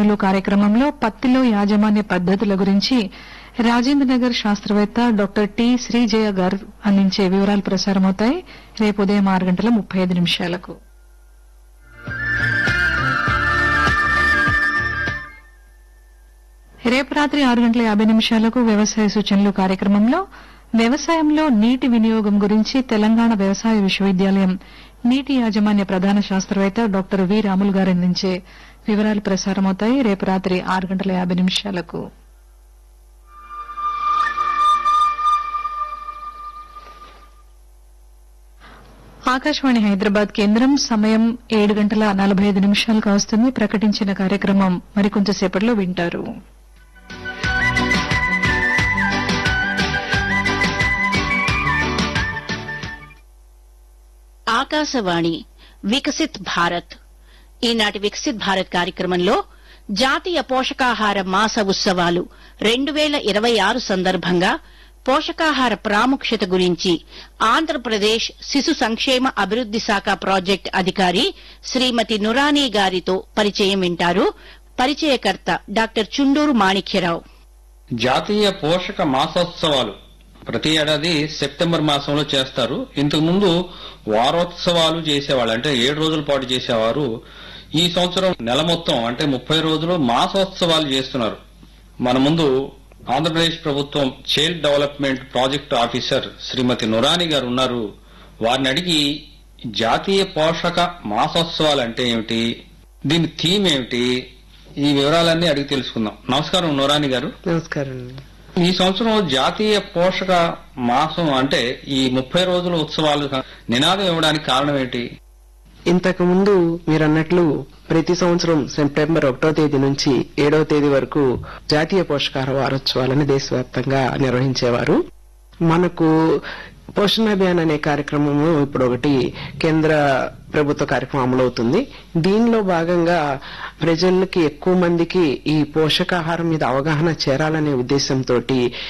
సూచనలు కార్యక్రమంలో పత్తిలో యాజమాన్య పద్దతుల గురించి రాజేంద్రనగర్ శాస్త్రవేత్త డాక్టర్ టి శ్రీజయ గారు అందించే వివరాలు ప్రసారమవుతాయి రేపు ఉదయం ఆరు గంటల ముప్పై ఐదు నిమిషాలకు రేపు రాత్రి ఆరు గంటల యాభై నిమిషాలకు వ్యవసాయ సూచనలు కార్యక్రమంలో వ్యవసాయంలో నీటి వినియోగం గురించి తెలంగాణ వ్యవసాయ విశ్వవిద్యాలయం నీటి యాజమాన్య ప్రధాన శాస్త్రవేత్త డాక్టర్ వి రాములు గారు అందించే వివరాలు ప్రసారమవుతాయి రేపు రాత్రి ఆరు గంటల యాభై నిమిషాలకు ఆకాశవాణి హైదరాబాద్ కేంద్రం సమయం ఏడు గంటల నలభై ఐదు నిమిషాలకు వస్తుంది ప్రకటించిన కార్యక్రమం మరికొంతసేపట్లో వింటారు ఆకాశవాణి వికసిత్ భారత్ ఈనాటి వికసిత్ భారత్ కార్యక్రమంలో జాతీయ పోషకాహార మాస ఉత్సవాలు రెండు వేల ఇరవై ఆరు సందర్భంగా పోషకాహార ప్రాముఖ్యత గురించి ఆంధ్రప్రదేశ్ శిశు సంక్షేమ అభివృద్ది శాఖ ప్రాజెక్ట్ అధికారి శ్రీమతి నురానీ గారితో పరిచయం వింటారు పరిచయకర్త డాక్టర్ చుండూరు మాణిక్యరావు జాతీయ పోషక మాసోత్సవాలు ప్రతి ఏడాది సెప్టెంబర్ మాసంలో చేస్తారు ఇంతకు ముందు వారోత్సవాలు చేసేవాళ్ళు అంటే ఏడు రోజుల పాటు చేసేవారు ఈ సంవత్సరం నెల మొత్తం అంటే ముప్పై రోజులు మాసోత్సవాలు చేస్తున్నారు మన ముందు ఆంధ్రప్రదేశ్ ప్రభుత్వం child development project officer Shrimati Nurani గారు ఉన్నారు వారిని అడిగి జాతీయ పోషక మాసోత్సవాలు అంటే ఏమిటి దీని థీమ్ ఏమిటి ఈ వివరాలన్నీ అడిగి తెలుసుకుందాం నమస్కారం నురాని గారు నమస్కారం ఈ సంవత్సరం జాతీయ పోషక మాసం అంటే ఈ ముప్పై రోజుల ఉత్సవాలు నినాదం ఇవ్వడానికి కారణం ఏంటి ఇంతకు ముందు మీరు అన్నట్లు ప్రతి సంవత్సరం సెప్టెంబర్ ఒకటో తేదీ నుంచి ఏడవ తేదీ వరకు జాతీయ పోషకాహార వారోత్సవాలను దేశవ్యాప్తంగా నిర్వహించేవారు మనకు పోషణ అభియాన్ అనే కార్యక్రమము ఇప్పుడు ఒకటి కేంద్ర ప్రభుత్వ కార్యక్రమం అమలవుతుంది దీనిలో భాగంగా ప్రజలకి ఎక్కువ మందికి ఈ పోషకాహారం మీద అవగాహన చేరాలనే ఉద్దేశంతో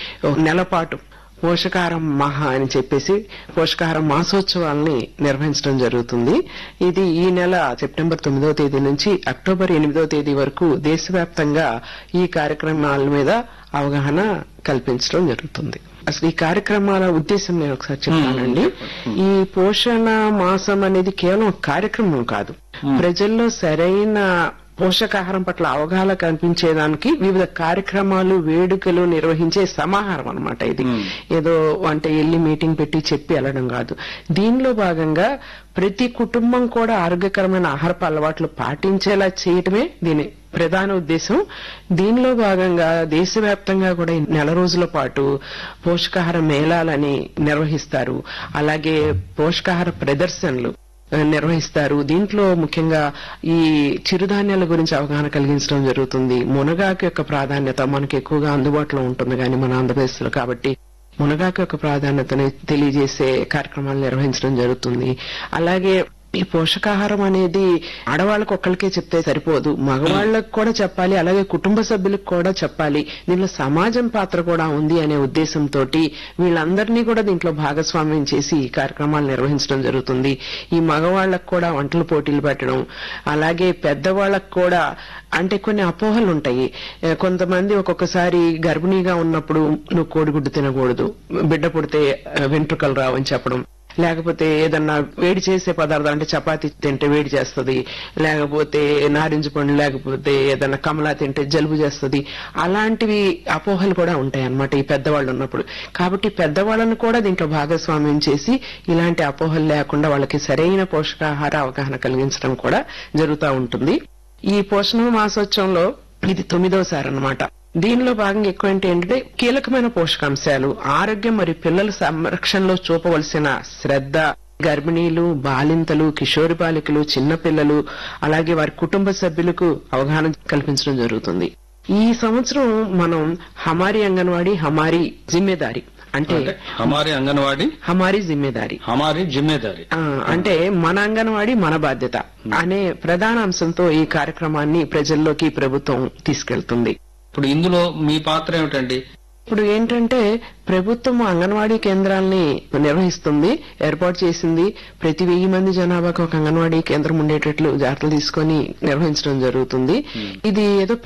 నెల పాటు పోషకాహారం మహా అని చెప్పేసి పోషకాహారం మాసోత్సవాల్ని నిర్వహించడం జరుగుతుంది ఇది ఈ నెల సెప్టెంబర్ తొమ్మిదవ తేదీ నుంచి అక్టోబర్ ఎనిమిదవ తేదీ వరకు దేశవ్యాప్తంగా ఈ కార్యక్రమాల మీద అవగాహన కల్పించడం జరుగుతుంది అసలు ఈ కార్యక్రమాల ఉద్దేశం నేను ఒకసారి చెప్తానండి ఈ పోషణ మాసం అనేది కేవలం ఒక కార్యక్రమం కాదు ప్రజల్లో సరైన పోషకాహారం పట్ల అవగాహన కనిపించేదానికి వివిధ కార్యక్రమాలు వేడుకలు నిర్వహించే సమాహారం అన్నమాట ఇది ఏదో అంటే వెళ్ళి మీటింగ్ పెట్టి చెప్పి వెళ్ళడం కాదు దీనిలో భాగంగా ప్రతి కుటుంబం కూడా ఆరోగ్యకరమైన ఆహారపు అలవాట్లు పాటించేలా చేయటమే దీని ప్రధాన ఉద్దేశం దీనిలో భాగంగా దేశవ్యాప్తంగా కూడా ఈ నెల రోజుల పాటు పోషకాహార మేళాలని నిర్వహిస్తారు అలాగే పోషకాహార ప్రదర్శనలు ఆ, నిర్వహిస్తారు దీంట్లో ముఖ్యంగా ఈ చిరుధాన్యాల గురించి అవగాహన కలిగించడం జరుగుతుంది మునగాకు యొక్క ప్రాధాన్యత మనకి ఎక్కువగా అందుబాటులో ఉంటుంది కానీ మన ఆంధ్రప్రదేశ్ లో కాబట్టి మునగాకు యొక్క ప్రాధాన్యతని తెలియజేసే కార్యక్రమాలు నిర్వహించడం జరుగుతుంది అలాగే ఈ పోషకాహారం అనేది ఆడవాళ్ళకు ఒక్కరికే చెప్తే సరిపోదు మగవాళ్ళకు కూడా చెప్పాలి అలాగే కుటుంబ సభ్యులకు కూడా చెప్పాలి దీనిలో సమాజం పాత్ర కూడా ఉంది అనే ఉద్దేశంతో వీళ్ళందరినీ కూడా దీంట్లో భాగస్వామ్యం చేసి ఈ కార్యక్రమాలు నిర్వహించడం జరుగుతుంది ఈ మగవాళ్ళకు కూడా వంటల పోటీలు పెట్టడం అలాగే పెద్దవాళ్ళకు కూడా అంటే కొన్ని అపోహలు ఉంటాయి ఏ, కొంతమంది ఒక్కొక్కసారి గర్భిణీగా ఉన్నప్పుడు నువ్వు కోడిగుడ్డు తినకూడదు బిడ్డ పుడితే ఆ, వెంట్రుకలు రావని చెప్పడం లేకపోతే ఏదన్నా వేడి చేసే పదార్థం అంటే చపాతీ తింటే వేడి చేస్తుంది లేకపోతే నారింజ పండు లేకపోతే ఏదన్నా కమలా తింటే జలుబు చేస్తుంది అలాంటివి అపోహలు కూడా ఉంటాయి అన్నమాట ఈ పెద్దవాళ్ళు ఉన్నప్పుడు కాబట్టి పెద్దవాళ్ళను కూడా దీంట్లో భాగస్వామ్యం చేసి ఇలాంటి అపోహలు లేకుండా వాళ్ళకి సరైన పోషకాహార అవగాహన కలిగించడం కూడా జరుగుతూ ఉంటుంది ఈ పోషణ మాసోత్సవంలో ఇది తొమ్మిదోసారి అన్నమాట దీనిలో భాగంగా ఎక్కువ ఏంటి ఏంటంటే కీలకమైన పోషకాంశాలు ఆరోగ్యం మరియు పిల్లల సంరక్షణలో చూపవలసిన శ్రద్ధ గర్భిణీలు బాలింతలు కిషోరి బాలికలు చిన్నపిల్లలు అలాగే వారి కుటుంబ సభ్యులకు అవగాహన కల్పించడం జరుగుతుంది ఈ సంవత్సరం మనం హమారీ అంగన్వాడీ హమారీ జిమ్మేదారి అంటే అంటే హమారి అంగన్వాడి హమారీ జిమ్మేదారి హమారి జిమ్మేదారి ఆ, అంటే మన అంగన్వాడి మన బాధ్యత అనే ప్రధాన అంశంతో ఈ కార్యక్రమాన్ని ప్రజల్లోకి ప్రభుత్వం తీసుకెళ్తుంది ఇప్పుడు ఇందులో మీ పాత్ర ఏమిటండి ఇప్పుడు ఏంటంటే ప్రభుత్వం అంగన్వాడీ కేంద్రాల్ని నిర్వహిస్తుంది ఏర్పాటు చేసింది ప్రతి వెయ్యి మంది జనాభాకు ఒక అంగన్వాడీ కేంద్రం ఉండేటట్లు జాగ్రత్తలు తీసుకొని నిర్వహించడం జరుగుతుంది ఇది ఏదో